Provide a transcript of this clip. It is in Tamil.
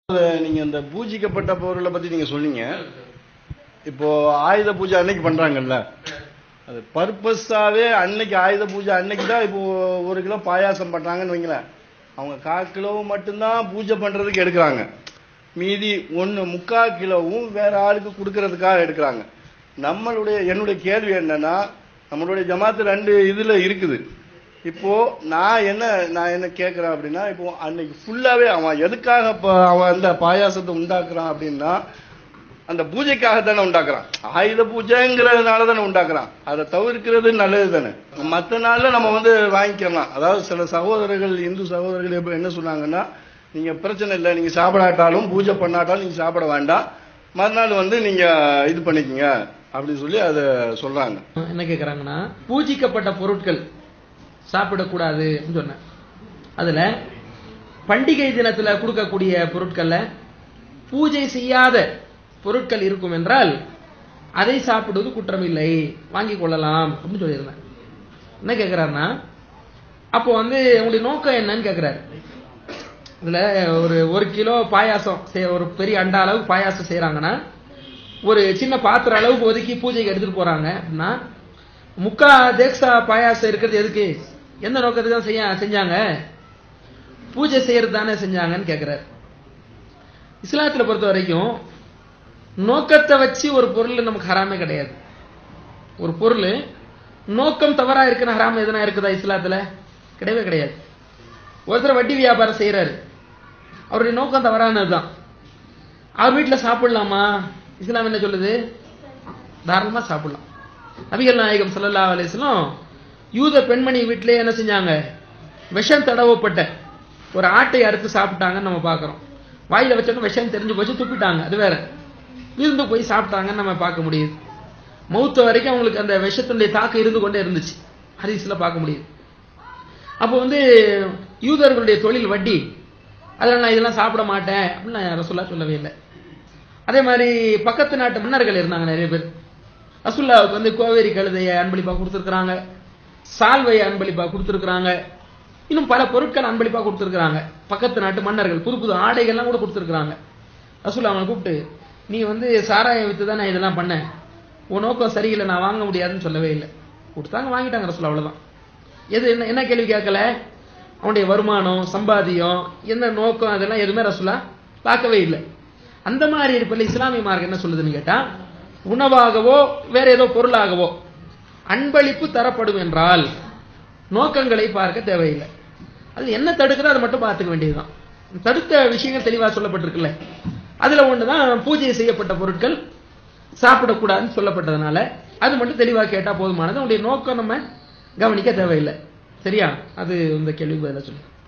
நீங்க இந்த பூஜிக்கப்பட்ட பொருளை பத்தி நீங்க சொன்னீங்க இப்போ ஆயுத பூஜை அன்னைக்கு பண்றாங்கல்ல அது பர்பஸாவே அன்னைக்கு ஆயுத பூஜை அன்னைக்கு தான் இப்போ ஒரு கிலோ பாயாசம் பண்றாங்கன்னு வைங்களேன் அவங்க கால் கிலோ மட்டும்தான் பூஜை பண்றதுக்கு எடுக்கிறாங்க மீதி ஒன்னு முக்கா கிலோவும் வேற ஆளுக்கு கொடுக்கறதுக்காக எடுக்கிறாங்க நம்மளுடைய என்னுடைய கேள்வி என்னன்னா நம்மளுடைய ஜமாத்து ரெண்டு இதுல இருக்குது இப்போ நான் என்ன நான் என்ன கேட்கிறேன் அப்படின்னா இப்போ அன்னைக்கு ஃபுல்லாவே அவன் எதுக்காக இப்ப அவன் அந்த பாயாசத்தை உண்டாக்குறான் அப்படின்னா அந்த பூஜைக்காக தானே உண்டாக்குறான் ஆயுத பூஜைங்கிறதுனால தானே உண்டாக்குறான் அதை தவிர்க்கிறது நல்லது தானே மற்ற நாள்ல நம்ம வந்து வாங்கிக்கலாம் அதாவது சில சகோதரர்கள் இந்து சகோதரர்கள் எப்ப என்ன சொன்னாங்கன்னா நீங்க பிரச்சனை இல்லை நீங்க சாப்பிடாட்டாலும் பூஜை பண்ணாட்டாலும் நீங்க சாப்பிட வேண்டாம் மறுநாள் வந்து நீங்க இது பண்ணிக்கங்க அப்படின்னு சொல்லி அதை சொல்றாங்க என்ன கேக்குறாங்கன்னா பூஜிக்கப்பட்ட பொருட்கள் சாப்பிடக்கூடாது அப்படின்னு சொன்னேன் அதுல பண்டிகை தினத்துல கொடுக்கக்கூடிய பொருட்கள்ல பூஜை செய்யாத பொருட்கள் இருக்கும் என்றால் அதை சாப்பிடுவது குற்றமில்லை வாங்கிக் கொள்ளலாம் அப்படின்னு சொல்லியிருந்தேன் என்ன கேக்குறாருன்னா அப்போ வந்து உங்களுடைய நோக்கம் என்னன்னு கேக்குறாரு இதுல ஒரு ஒரு கிலோ பாயாசம் செய்- ஒரு பெரிய அண்டா அளவுக்கு பாயாசம் செய்யறாங்கன்னா ஒரு சின்ன பாத்திர அளவுக்கு ஒதுக்கி பூஜைக்கு எடுத்துட்டு போறாங்க அப்படின்னா முக்கா தேக்ஸா பாயாசம் இருக்கிறது எதுக்கு எந்த நோக்கத்துக்கு தான் செய்ய செஞ்சாங்க பூஜை செய்யறது தானே செஞ்சாங்கன்னு கேக்குறாரு இஸ்லாத்துல பொறுத்த வரைக்கும் நோக்கத்தை வச்சு ஒரு பொருள் நமக்கு ஹராமே கிடையாது ஒரு பொருள் நோக்கம் தவறா இருக்குன்னு ஹராம் எதுனா இருக்குதா இஸ்லாத்துல கிடையவே கிடையாது ஒருத்தர் வட்டி வியாபாரம் செய்யறாரு அவருடைய நோக்கம் தவறானதுதான் அவர் வீட்டுல சாப்பிடலாமா இஸ்லாம் என்ன சொல்லுது தாராளமா சாப்பிடலாம் நபிகள் நாயகம் ஸல்லல்லாஹு அலைஹி வஸல்லம் யூத பெண்மணி வீட்டிலே என்ன செஞ்சாங்க விஷம் தடவப்பட்ட ஒரு ஆட்டை அறுத்து சாப்பிட்டாங்கன்னு நம்ம பார்க்கிறோம் வாயில வச்சோன்னு விஷம் தெரிஞ்சு போச்சு துப்பிட்டாங்க அது வேற விருந்து போய் சாப்பிட்டாங்கன்னு நம்ம பார்க்க முடியுது மௌத்து வரைக்கும் அவங்களுக்கு அந்த விஷத்தினுடைய தாக்கம் இருந்து கொண்டே இருந்துச்சு ஹதீஸ்ல பார்க்க முடியுது அப்போ வந்து யூதர்களுடைய தொழில் வட்டி அதனால நான் இதெல்லாம் சாப்பிட மாட்டேன் அப்படின்னு நான் ரசூல்லா சொல்லவே இல்லை அதே மாதிரி பக்கத்து நாட்டு மன்னர்கள் இருந்தாங்க நிறைய பேர் ரசூல்லாவுக்கு வந்து கோவேரி கழுதையை அன்பளிப்பா கொடுத்துருக்காங்க சால்வையை அன்பளிப்பா கொடுத்துருக்காங்க இன்னும் பல பொருட்கள் அன்பளிப்பா கொடுத்துருக்காங்க பக்கத்து நாட்டு மன்னர்கள் புது புது ஆடைகள்லாம் கூட கொடுத்துருக்காங்க ரசூல்லா அவங்களை கூப்பிட்டு நீ வந்து சாராயம் வித்து தான் நான் இதெல்லாம் பண்ணேன் உன் நோக்கம் சரியில்லை நான் வாங்க முடியாதுன்னு சொல்லவே இல்லை கொடுத்தாங்க வாங்கிட்டாங்க ரசூல்லா அவ்வளவுதான் எது என்ன என்ன கேள்வி கேட்கல அவனுடைய வருமானம் சம்பாதியம் என்ன நோக்கம் அதெல்லாம் எதுவுமே ரசூலா பார்க்கவே இல்லை அந்த மாதிரி இருப்பில் இஸ்லாமிய மார்க்கம் என்ன சொல்லுதுன்னு கேட்டா உணவாகவோ வேற ஏதோ பொருளாகவோ அன்பளிப்பு தரப்படும் என்றால் நோக்கங்களை பார்க்க தேவையில்லை அது என்ன தடுக்குதோ அதை மட்டும் பார்த்துக்க வேண்டியதுதான் தடுத்த விஷயங்கள் தெளிவா சொல்லப்பட்டிருக்குல்ல அதுல ஒண்ணுதான் பூஜை செய்யப்பட்ட பொருட்கள் சாப்பிடக்கூடாதுன்னு சொல்லப்பட்டதுனால அது மட்டும் தெளிவா கேட்டா போதுமானது உங்களுடைய நோக்கம் நம்ம கவனிக்க தேவையில்லை சரியா அது இந்த கேள்வி பதில சொல்லு